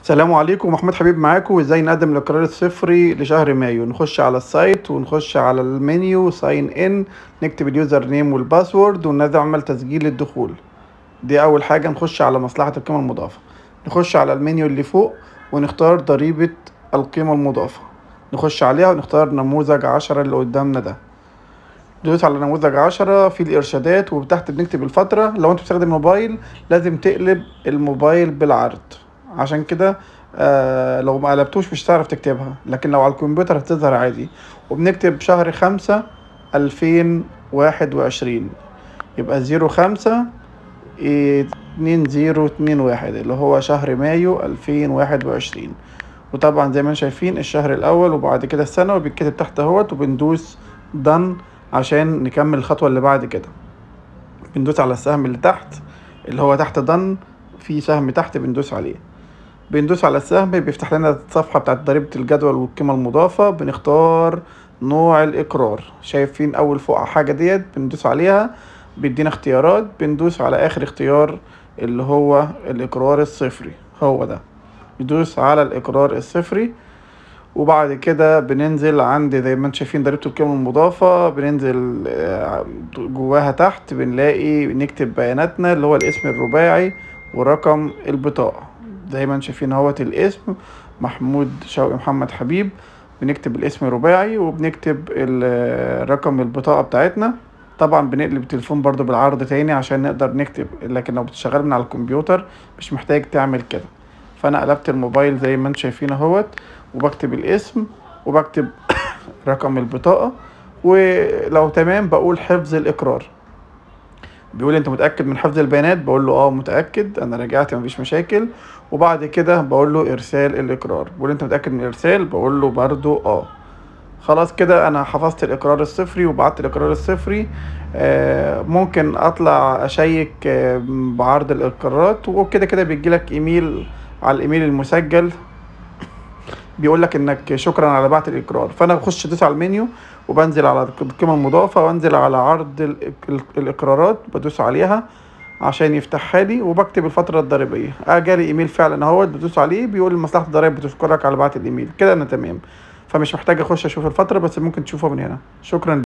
السلام عليكم محمود حبيب معاكم وازاي نقدم الاقرار الصفري لشهر مايو نخش على السايت ونخش على المنيو ساين ان نكتب اليوزر نيم والباسورد وننزل عمل تسجيل للدخول دي اول حاجه نخش على مصلحه القيمه المضافه نخش على المنيو اللي فوق ونختار ضريبه القيمه المضافه نخش عليها ونختار نموذج عشرة اللي قدامنا ده ندوس على نموذج عشرة في الإرشادات وتحت بنكتب الفترة لو أنت بتستخدم موبايل لازم تقلب الموبايل بالعرض عشان كده آه لو ما قلبتوش مش هتعرف تكتبها لكن لو على الكمبيوتر هتظهر عادي وبنكتب شهر خمسة ألفين واحد وعشرين يبقى زيرو خمسة اتنين زيرو اتنين واحد اللي هو شهر مايو ألفين واحد وعشرين وطبعا زي ما شايفين الشهر الأول وبعد كده السنة وبيتكتب تحت اهوت وبندوس done عشان نكمل الخطوة اللي بعد كده بندوس على السهم اللي تحت اللي هو تحت done في سهم تحت بندوس عليه بندوس على السهم بيفتح لنا الصفحة بتاعت ضريبة الجدول والقيمة المضافة بنختار نوع الإقرار شايفين أول فوق حاجة ديت بندوس عليها بيدينا اختيارات بندوس على آخر اختيار اللي هو الإقرار الصفري هو ده ندوس على الإقرار الصفري وبعد كده بننزل عند زي ما انتم شايفين ضريبة القيمة المضافة بننزل جواها تحت بنلاقي نكتب بياناتنا اللي هو الاسم الرباعي ورقم البطاقة زي ما انتم شايفين اهوت الاسم محمود شوقي محمد حبيب بنكتب الاسم الرباعي وبنكتب رقم البطاقة بتاعتنا طبعا بنقلب التليفون برضو بالعرض تاني عشان نقدر نكتب لكن لو بتشتغل من على الكمبيوتر مش محتاج تعمل كده فانا قلبت الموبايل زي ما انتم شايفين اهوت وبكتب الاسم وبكتب رقم البطاقة ولو تمام بقول حفظ الإقرار بيقول انت متأكد من حفظ البيانات بقول له اه متأكد انا رجعت مفيش مشاكل وبعد كده بقول له ارسال الإقرار بيقول انت متأكد من الارسال بقول له برضو اه خلاص كده انا حفظت الإقرار الصفري وبعت الإقرار الصفري آه ممكن اطلع اشيك آه بعرض الإقرارات وكده كده بيجيلك ايميل على الايميل المسجل بيقول لك انك شكرا على بعت الاقرار فانا بخش ادوس على المنيو وبنزل على القيمه المضافه وانزل على عرض الاقرارات بدوس عليها عشان يفتحها لي وبكتب الفتره الضريبيه اجالي ايميل فعلا اهوت بدوس عليه بيقول لي مصلحه الضرايب بتشكرك على بعت الايميل كده انا تمام فمش محتاج اخش اشوف الفتره بس ممكن تشوفها من هنا شكرا